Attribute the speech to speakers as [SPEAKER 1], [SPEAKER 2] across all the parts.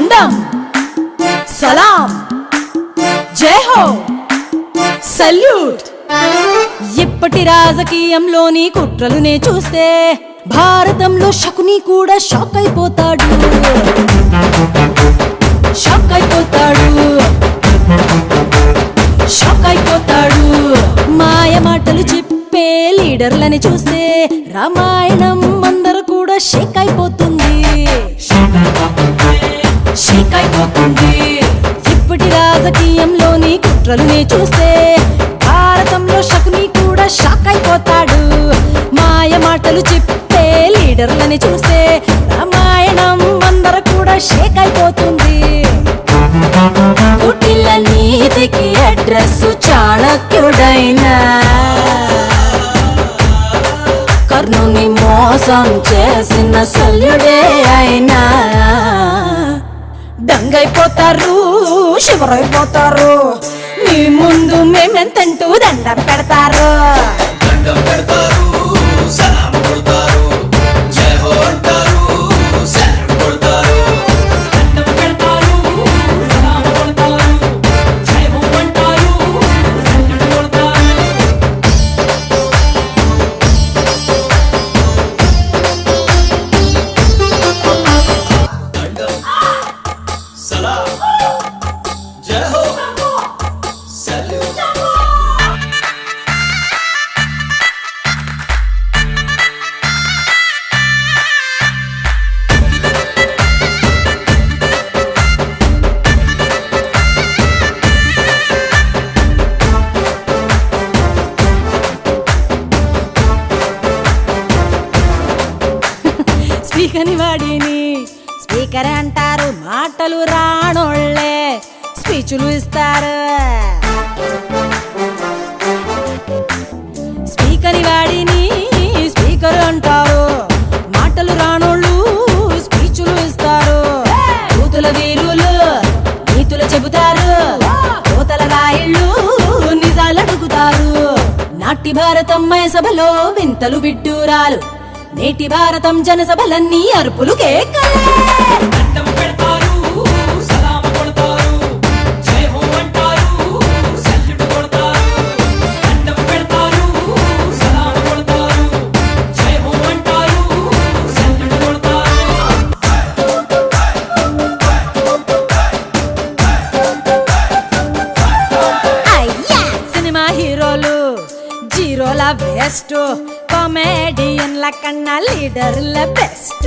[SPEAKER 1] దండం సలాం జై హో సల్యూట్ ఇప్పటి రాజకీయంలోని కుట్రలునే చూస్తే భారతంలో శకుని కూడా షాక్ అయిపోతాడు షాక్ అయిపోతాడు షాక్ అయిపోతాడు మాయ మాటలు చెప్పే లీడర్లని చూస్తే రామాయణం అందరూ కూడా షేక్ అయిపోతుంది షేక్ అయిపోతుంది ఇప్పటి రాజకీయంలోని కుట్రలునే చూస్తే భారతంలో శకుని కూడా షాక్ అయిపోతాడు మాయ మాటలు చెప్పే లీడర్లని చూస్తే రామాయణం అందరూ కూడా షేక్ అయిపోతుంది కుటిల నీతికి అడ్రస్ చాణక్యుడైనా కర్ణుని మోసం చేసిన శల్యుడే అయినా దంగైపోతారు శివరైపోతారు మీ ముందు మేమెంతంటూ దండం పెడతారు
[SPEAKER 2] దండం పెడతారు సలాం కొడతారు జై హో అంటారు సలాం కొడతారు
[SPEAKER 1] దండం పెడతారు సలాం కొడతారు జై హో అంటారు సల్యూట్ కొడతారు
[SPEAKER 2] దండం సలాం జై హో సల్యూట్
[SPEAKER 1] స్పీకర్ని వాడిని స్పీకర్ అంటారు మాటలు రానోళ్ళే స్పీచులు ఇస్తారు స్పీకర్ వాడిని స్పీకర్ అంటారు మాటలు రానోళ్ళు స్పీచులు ఇస్తారు కూతుల వీరులు నీతులు చెబుతారు కోతల రాయిళ్ళు నిజాలు అడుగుతారు నాటి భారతం సభలో వింతలు విడ్డూరాలు నేటి భారతం జనసభలన్నీ అరుపులు కేకలే
[SPEAKER 3] దండం పెడతారు సలాం కొడతారు జై హో అంటారు సల్యూట్ కొడతారు దండం పెడతారు సలాం కొడతారు జై హో అంటారు సల్యూట్ కొడతారు
[SPEAKER 1] అయ్యా సినిమా హీరోలు జీరోల బెస్ట్ కామెడియన్ల కన్నా లీడర్ల బెస్ట్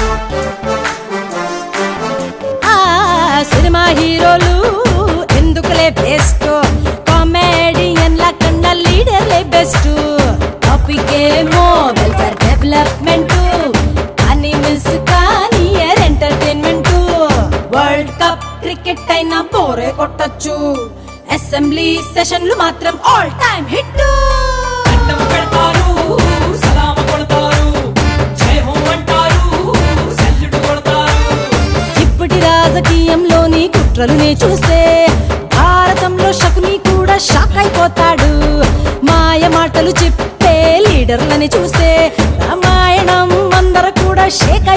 [SPEAKER 1] ఆ సినిమా హీరోలు ఎందుకులే బెస్ట్ కామెడియన్ల కన్నా లీడర్లే బెస్ట్ టాపిక్ ఏమో వెల్ఫేర్ డెవలప్మెంట్ కానీ మిస్ కానీ ఎంటర్టైన్మెంట్ వరల్డ్ కప్ క్రికెట్ అయినా బోరే కొట్టచ్చు అసెంబ్లీ సెషన్లు మాత్రం ఆల్ టైమ్ హిట్
[SPEAKER 3] దండం పెడతారు సలాం కొడతారు జై హో అంటారు సల్యూట్ కొడతారు
[SPEAKER 1] ఇప్పటి రాజకీయంలోని కుట్రలునే చూస్తే భారతంలో శకుని కూడా షాక్ అయిపోతాడు మాయ మాటలు చెప్పే లీడర్లని చూస్తే రామాయణం అందరూ కూడా షేక్